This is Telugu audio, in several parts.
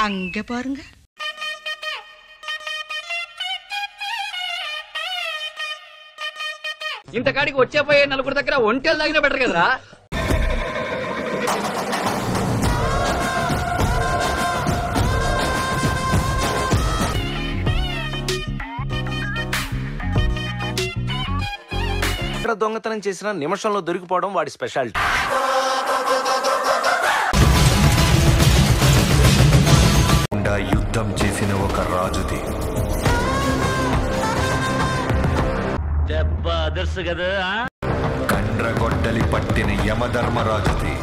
அங்க பாருங்க ఇంత కాడికి వచ్చే పోయే నలుగురు దగ్గర ఒంటెలు తాగినా బెటర్ కదరా ఎక్కడ దొంగతనం చేసినా నిమిషంలో దొరికిపోవడం వాడి స్పెషాలిటీ గుండా యుద్ధం చేసిన ఒక రాజుది దెబ్బ అదర్సు కదా కండ్రగొడ్డలి పట్టిన యమధర్మరాజుది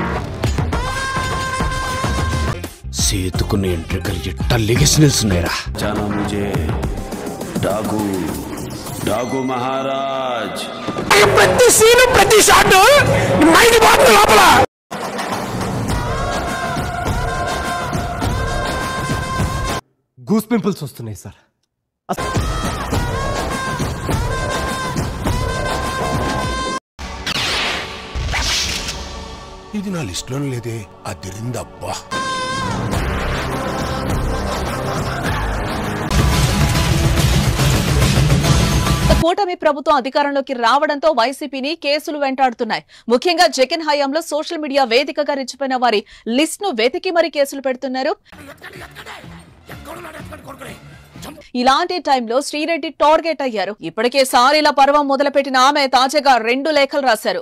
సేతుకున్న ఎంట్రికలు ఎట్ట లెగిసి నిల్చున్నాయిరా जाना मुझे डाकू डाकू महाराज ప్రతి సీను ప్రతి షాట్ మైండ్ బాబు లోపల గూస్ పింపుల్స్ వస్తున్నాయి సార్ ఇది నా లిస్టులో లేదే అదిరిందబ్బా కూటమి ప్రభుత్వం అధికారంలోకి రావడంతో వైసీపీని కేసులు వెంటాడుతున్నాయి ముఖ్యంగా జగన్ హయాంలో సోషల్ మీడియా వేదికగా రెచ్చిపోయిన వారి లిస్ట్ ను వెతికి మరీ కేసులు పెడుతున్నారు ఇలాంటి టైంలో శ్రీరెడ్డి టార్గెట్ అయ్యారు ఇప్పటికే సారీల పర్వం మొదలుపెట్టిన ఆమె తాజాగా రెండు లేఖలు రాశారు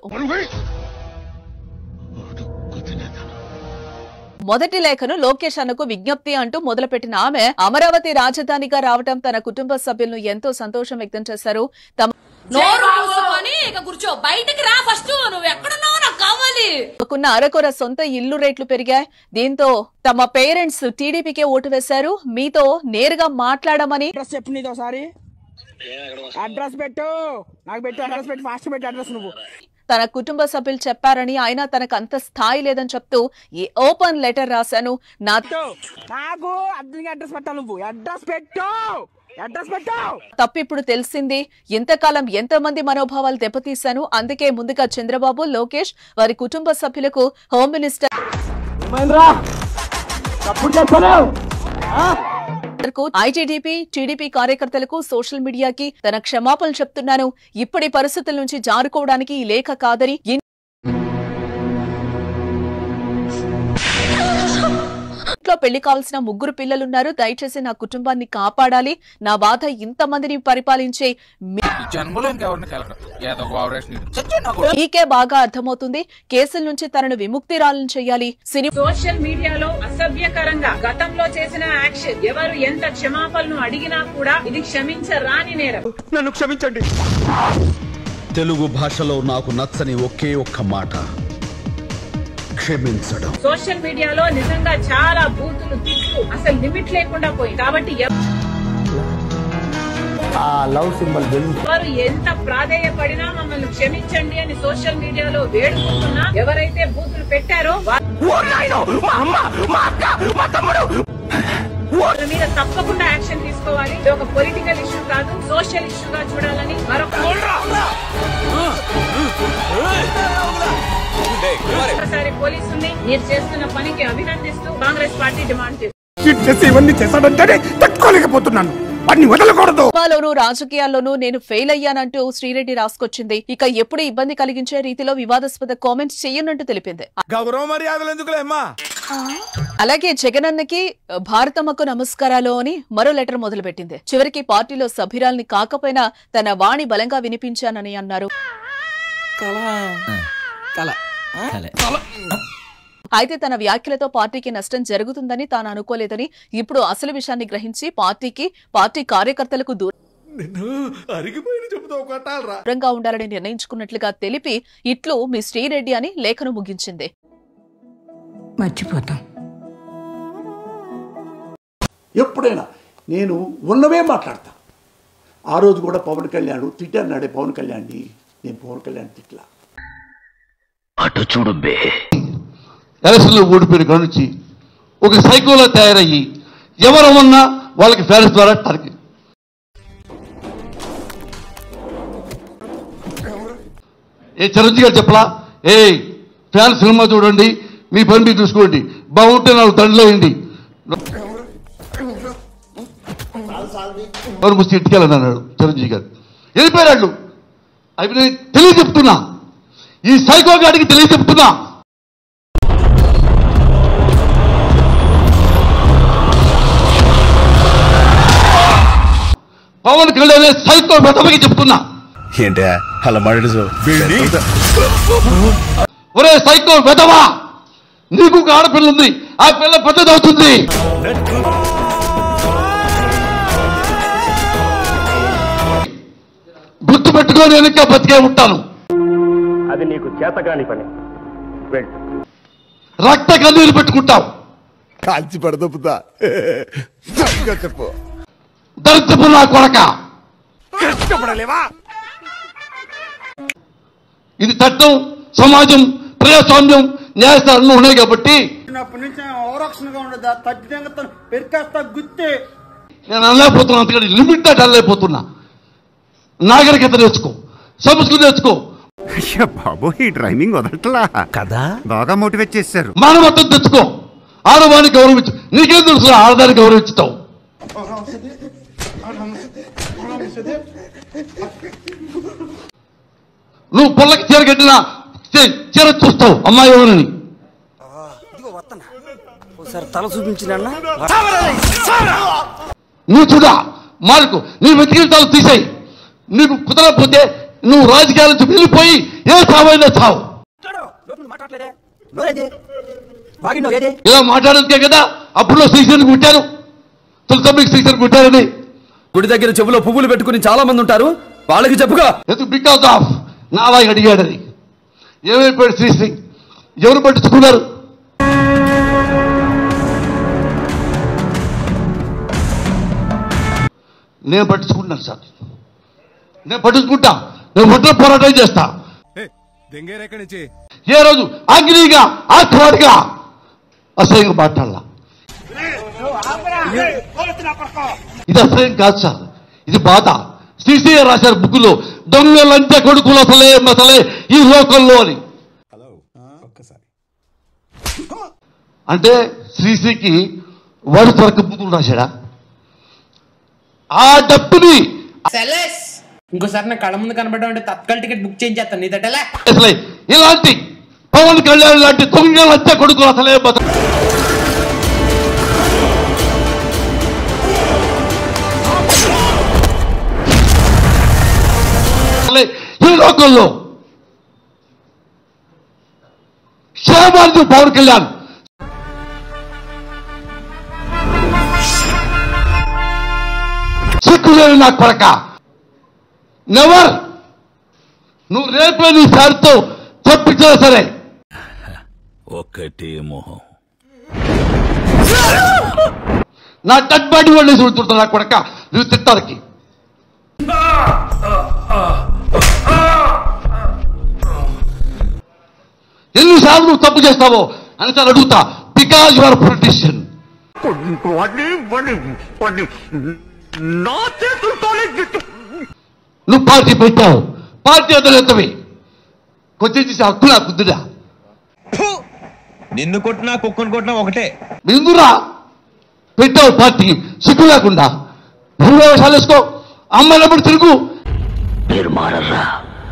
మొదటి లేఖను లోకేష్ అన్నకు విజ్ఞప్తి అంటూ మొదలుపెట్టిన ఆమె అమరావతి రాజధానిగా రావటం తన కుటుంబ సభ్యులను ఎంతో సంతోషం వ్యక్తం చేశారు తమ నోరు మూసుకొని ఇక కూర్చో బయటికి రా ఫస్ట్ నువ్వు ఎక్కడున్నావు నాకు కావాలి తమకున్న అరకొర సొంత ఇల్లు రేట్లు పెరిగాయి దీంతో తమ పేరెంట్స్ టీడీపీకే ఓటు వేశారు మీతో నేరుగా మాట్లాడమని అడ్రస్ చెప్పు నీతో ఒకసారి అడ్రస్ పెట్టు నాకు పెట్టు అడ్రస్ పెట్టు ఫాస్ట్ పెట్టు అడ్రస్ నువ్వు తన కుటుంబ సభ్యులు చెప్పారని అయినా తనకు అంత స్థాయి లేదని చెప్తూ ఈ ఓపెన్ లెటర్ రాశాను నా నాకు అర్థం అడ్రస్ పెట్టాలి నువ్వు అడ్రస్ పెట్టు అడ్రస్ పెట్టు తప్పు ఇప్పుడు తెలిసింది ఇంతకాలం ఎంతమంది మనోభావాలు దెబ్బతీశాను అందుకే ముందుగా చంద్రబాబు లోకేష్ వారి కుటుంబ సభ్యులకు హోమ్ మినిస్టర్ ఐటీడీపీ టీడీపీ కార్యకర్తలకు సోషల్ మీడియాకి తన క్షమాపణలు చెప్తున్నాను ఇప్పటి పరిస్థితుల నుంచి జారుకోవడానికి ఈ లేఖ కాదని ఇంట్లో పెళ్లి కావాల్సిన ముగ్గురు పిల్లలున్నారు దయచేసి నా కుటుంబాన్ని కాపాడాలి నా బాధ ఇంతమందిని పరిపాలించే మీ- మీకే బాగా అర్థమవుతుంది కేసుల నుంచి తనను విముక్తిరాలను చేయాలి సినిమా సోషల్ మీడియాలో అసభ్యకరంగా గతంలో చేసిన యాక్షన్ ఎవరు ఎంత క్షమాపణలు అడిగినా కూడా ఇది క్షమించరాని నేరం నన్ను క్షమించండి తెలుగు భాషలో నాకు నచ్చని ఒకే ఒక్క మాట క్షమించడం సోషల్ మీడియాలో నిజంగా చాలా బూతులు తిట్లు అసలు లిమిట్ లేకుండా పోయింది కాబట్టి ఎవ- ఆ లవ్ సింబల్ ఎవరు ఎంత ప్రాధేయపడినా మమ్మల్ని క్షమించండి అని సోషల్ మీడియాలో వేడుకుంటున్నా ఎవరైతే బూతులు పెట్టారో వా- వాళ్ళ మీద తప్పకుండా యాక్షన్ తీసుకోవాలి ఇది ఒక పొలిటికల్ ఇష్యూ కాదు సోషల్ ఇష్యూగా చూడాలని మరొక ఒకసారి పోలీసుల్ని మీరు చేస్తున్న పనికి అభినందిస్తూ కాంగ్రెస్ పార్టీ డిమాండ్ చేస్తుంది చేసి ఇవన్నీ చేశాడంటే తట్టుకోలేకపోతున్నాను వాడిని వదలకూడదు సినిమాలోనూ రాజకీయాల్లోనూ నేను ఫెయిల్ అయ్యానంటూ శ్రీరెడ్డి రాసుకొచ్చింది ఇక ఎప్పుడు ఇబ్బంది కలిగించే రీతిలో వివాదాస్పద కామెంట్స్ చెయ్యనంటూ తెలిపింది గౌరవ మర్యాదలు ఎందుకులే అమ్మా అలాగే జగనన్నకి భారతమ్మకు నమస్కారాలు అని మరో లెటర్ మొదలుపెట్టింది చివరికి పార్టీలో సభ్యురాల్ని కాకపోయినా తన వాణి బలంగా వినిపించానని అన్నారు అయితే తన వ్యాఖ్యలతో పార్టీకి నష్టం జరుగుతుందని తాను అనుకోలేదని ఇప్పుడు అసలు విషయాన్ని గ్రహించి పార్టీకి పార్టీ కార్యకర్తలకు అరిగిపోయిన చెబుతావు కొట్టాలరా దూరంగా ఉండాలని నిర్ణయించుకున్నట్లుగా తెలిపి ఇట్లు మీ శ్రీరెడ్డి అని లేఖను ముగించింది మర్చిపోతాం ఎప్పుడైనా నేను ఉన్నవే మాట్లాడతా ఆ రోజు కూడా పవన్ కళ్యాణ్ తిట్టన్నాడే పవన్ కళ్యాణ్ని నేను పవన్ కళ్యాణ్ తిట్లా అటు చూడు బే ఎలక్షన్లో ఓడిపోయిన కాడ నుంచి ఒక సైకోలో తయారయ్యి ఎవరు ఉన్నా వాళ్ళకి ఫ్యాన్స్ ద్వారా టార్గెట్ ఏ చిరంజీవి గారు చెప్పలా ఏ ఫ్యాన్స్ సినిమా చూడండి మీ పని మీరు చూసుకోండి బాగుంటే నాలుగు తండ్రులు వేయండి ఎవరు ముస్తే ఇంటికి వెళ్ళని అన్నాడు చిరంజీవి గారు వెళ్ళిపోయాడు అవి నేను తెలియజెప్తున్నా ఈ సైకో గాడికి తెలియజెప్తున్నా పవన్ కళ్యాణ్ సైకో వెతమకి చెప్తున్నా ఏంటే అలా మాట్లాడు ఒరే సైకో వెతవా నీకు ఒక ఆడపిల్ల ఉంది ఆ పిల్ల పెద్దదవుతుంది గుర్తు పెట్టుకొని నేను ఇంకా బతికే ఉంటాను అది నీకు చేతగాని పని వెళ్ళు రక్త కన్నీరు పెట్టుకుంటావు కాల్చి పడదప్పుతా చెప్పు దరిద్రపు నా కొడక కష్టపడలేవా ఇది చట్టం సమాజం ప్రజాస్వామ్యం న్యాయస్థానాలు ఉన్నాయి కాబట్టి అప్పటి నుంచి ఓరక్షణగా ఉండదా తగ్గితే పెరికేస్తా గుత్తే నేను అనలేకపోతున్నా అందుకని లిమిట్ దాటి అనలేకపోతున్నా నాగరికత నేర్చుకో సంస్కృతి నేర్చుకో అయ్యా బాబు ఈ డ్రైవింగ్ వదలట్లా కదా బాగా మోటివేట్ చేశారు మానవత్వం తెచ్చుకో ఆడవాన్ని గౌరవించు నీకేం తెలుసు ఆడదాన్ని గౌరవించుతావు నువ్వు పొల్లకి చీర కట్టినా చీ- చీర చూస్తావు అమ్మాయి ఎవరని ఒకసారి తల చూపించిన నువ్వు చూడా మార్కు నీ వెతికితాలు తీసేయి నీకు కుదరకపోతే నువ్వు రాజకీయాల నుంచి వెళ్ళిపోయి ఏ సావైనా సావు ఇలా మాట్లాడేందుకే కదా అప్పుడు శ్రీశైలం కుట్టారు తులసమ్మికి శ్రీశైలం కుట్టారని గుడి దగ్గర చెవులో పువ్వులు పెట్టుకుని చాలా మంది ఉంటారు వాళ్ళకి చెప్పుగా ఎందుకు బికాస్ ఆఫ్ నాలాగ అడిగాడని ఏమైపోయాడు శ్రీశ్రీ ఎవరు పట్టించుకున్నారు నేను పట్టించుకుంటున్నాను సార్ నేను పట్టించుకుంటా నేను ఒంటరి పోరాటం చేస్తా దెంగేరెక్కడి నుంచి ఏ రోజు అగ్నిగా ఆత్మాడిగా అసహ్యంగా మాట్లాడాల ఇది అసహ్యం కాదు సార్ ఇది బాధ శ్రీశ్రీ రాశారు బుక్కులో దొంగ లంచ కొడుకులు అసలే అసలే ఈ లోకంలో అని అంటే శ్రీశ్రీకి వాడు త్వరక బుద్ధులు రాశాడా ఆ డబ్బుని ఇంకోసారి నా కళ్ళ ముందు కనబడడం అంటే తత్కాల టికెట్ బుక్ చేయించేస్తాను నీ తట్టలే అసలే ఇలాంటి పవన్ కళ్యాణ్ లాంటి దొంగ లంచ కొడుకులు అసలే బత అసలే ఈ లోకంలో క్షేమార్థి పవన్ కళ్యాణ్ సిక్కులేని నా కొరక నెవర్ నువ్వు రేపే నీ సార్తో చెప్పించినా సరే ఒక్కటే మొహం నా డెడ్ బాడీ వాళ్ళు చూడుతుంటా నా కొడక నువ్వు తిట్టానికి ఎన్నిసార్లు నువ్వు తప్పు చేస్తావో అని సార్ అడుగుతా బికాజ్ యువర్ పొలిటీషియన్ నా చేతులతోనే నువ్వు పార్టీ పెట్టావు పార్టీ అధినేతవి కొంచెం చేసే హక్కు నాకు ఉందిరా నిన్ను కొట్టినా కుక్కను కొట్టినా ఒకటే ఎందురా పెట్టావు పార్టీ సిగ్గు లేకుండా భూమి వేషాలు వేసుకో అమ్మాయినప్పుడు తిరుగు మీరు మారర్రా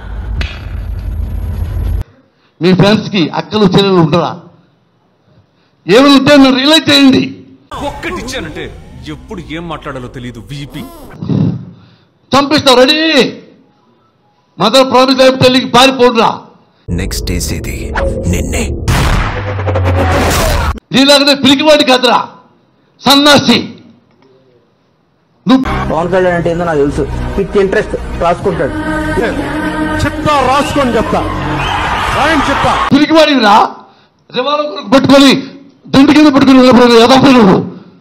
మీ ఫ్రెండ్స్ కి అక్కలు చెల్లెలు ఉండరా ఏమైనా ఉంటే మీరు రియలైజ్ చేయండి ఒక్కటి ఇచ్చానంటే ఎప్పుడు ఏం మాట్లాడాలో తెలియదు వీపీ చంపిస్తావు రెడీ మదర్ ప్రామిస్ లైఫ్ తల్లికి పారిపోడురా నెక్స్ట్ వేసేది నిన్నే నీలాగనే పిలికివాడి కాదురా సన్నాసి నువ్వు పవన్ కళ్యాణ్ అంటే ఏందో నాకు తెలుసు పిక్ ఇంట్రెస్ట్ రాసుకుంటాడు చెప్తా రాసుకొని చెప్తా రాయని చెప్తా పిలికివాడివిరా రివాల్వర్ కొరకు పట్టుకొని దిండు కింద పట్టుకుని నిలబడి ఎదపై నువ్వు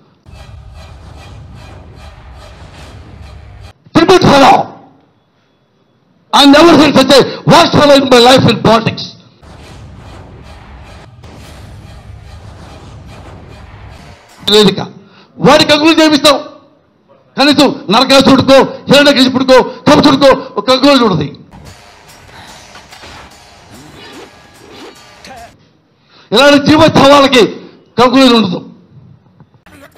Tribute fellow. I never heard such a worst fellow in my life in politics. వేదిక వాడికి అంగులు చేపిస్తాం కనీసం నరకాసుడికో హిరణ్యకశిపుడికో కంసుడికో ఒక కంగులు చూడదు ఇలాంటి జీవోత్సవాలకి కంకులు ఉండదు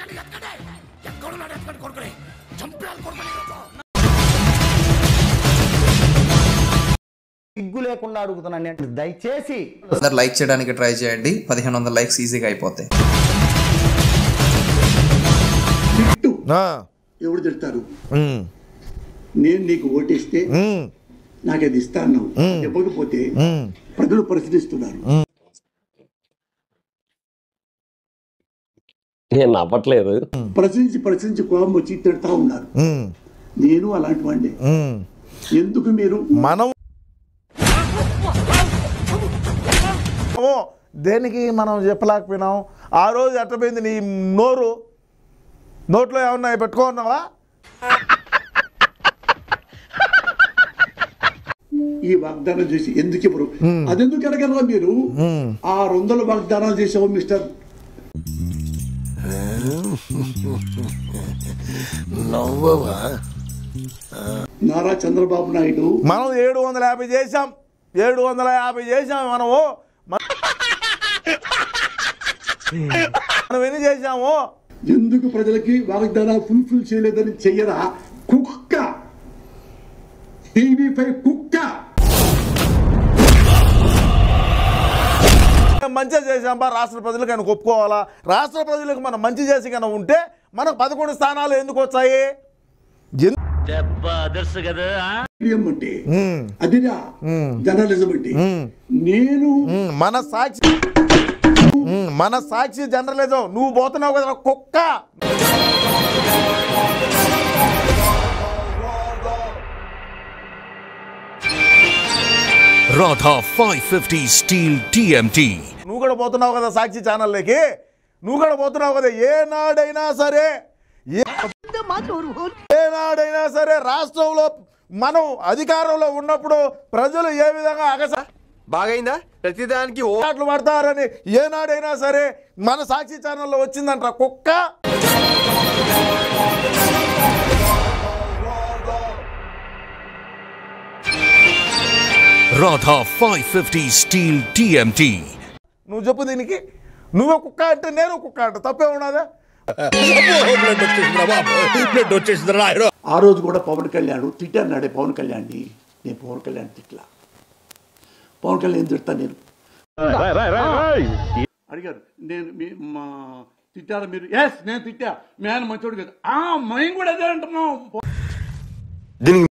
సిగ్గు లేకుండా అడుగుతున్నాను నేను దయచేసి అందరు లైక్ చేయడానికి ట్రై చేయండి పదిహేను వందల లైక్స్ ఈజీగా అయిపోతాయి ఎవరు తిడతారు నేను నీకు ఓటేస్తే నాకు అది ఇస్తాను ఇవ్వకపోతే ప్రజలు పరిశీలిస్తున్నారు నేను నవ్వట్లేదు ప్రశ్నించి ప్రశ్నించి కోపం వచ్చి తిడతా ఉన్నారు నేను అలాంటి వాడిని ఎందుకు మీరు మనం దేనికి మనం చెప్పలేకపోయినాం ఆ రోజు ఎట్టపోయింది నీ నోరు నోట్లో ఏమన్నా పెట్టుకున్నావా ఈ వాగ్దానం చేసి ఎందుకు ఇవ్వరు అదెందుకు అడగరా మీరు ఆరు వందల వాగ్దానాలు చేసావు మిస్టర్ నవ్వవా నారా చంద్రబాబు నాయుడు మనం ఏడు వందల యాభై చేసాం ఏడు వందల యాభై చేసాం మనము మనం ఎన్ని చేసాము ఎందుకు ప్రజలకి వాగ్దానాలు ఫుల్ఫిల్ చేయలేదని చెయ్యరా కుక్క టీవీ పై కుక్క మంచిగా చేసాం బా రాష్ట్ర ప్రజలకు ఆయన ఒప్పుకోవాలా రాష్ట్ర ప్రజలకు మనం మంచి చేసి కనుక ఉంటే మనకు పదకొండు స్థానాలు ఎందుకు వచ్చాయి ఎందు- మీడియం అంటే అదిరా జర్నలిజం అంటే నేను మన సాక్షి మన సాక్షి జర్నలిజం నువ్వు పోతున్నావు కదా కుక్క Radha 550 Steel TMT. నువ్వు కూడా పోతున్నావు కదా సాక్షి ఛానల్లోకి నువ్వు కూడా పోతున్నావు కదా ఏనాడైనా సరే ఏ- ఏనాడైనా సరే రాష్ట్రంలో మనం అధికారంలో ఉన్నప్పుడు ప్రజలు ఏ విధంగా అగస బాగైందా ప్రతిదానికి ఓ ఓట్లు పడతారని ఏనాడైనా సరే మన సాక్షి ఛానల్లో వచ్చిందంట కుక్క Radha 550 Steel TMT. నువ్వు చెప్పు దీనికి నువ్వే కుక్క అంటే నేను కుక్క అంటే తప్పే ఉన్నదా ఆ రోజు కూడా పవన్ కళ్యాణ్ తిట్టాన్నాడే పవన్ కళ్యాణ్ని నేను పవన్ కళ్యాణ్ తిట్లా పవన్ కళ్యాణ్ తిడతా నేను అడిగారు నేను మీ మా తిట్టారా మీరు ఎస్ నేను తిట్టా మీ ఆయన మంచోడు కదా ఆ మేము కూడా అదే అంటున్నాం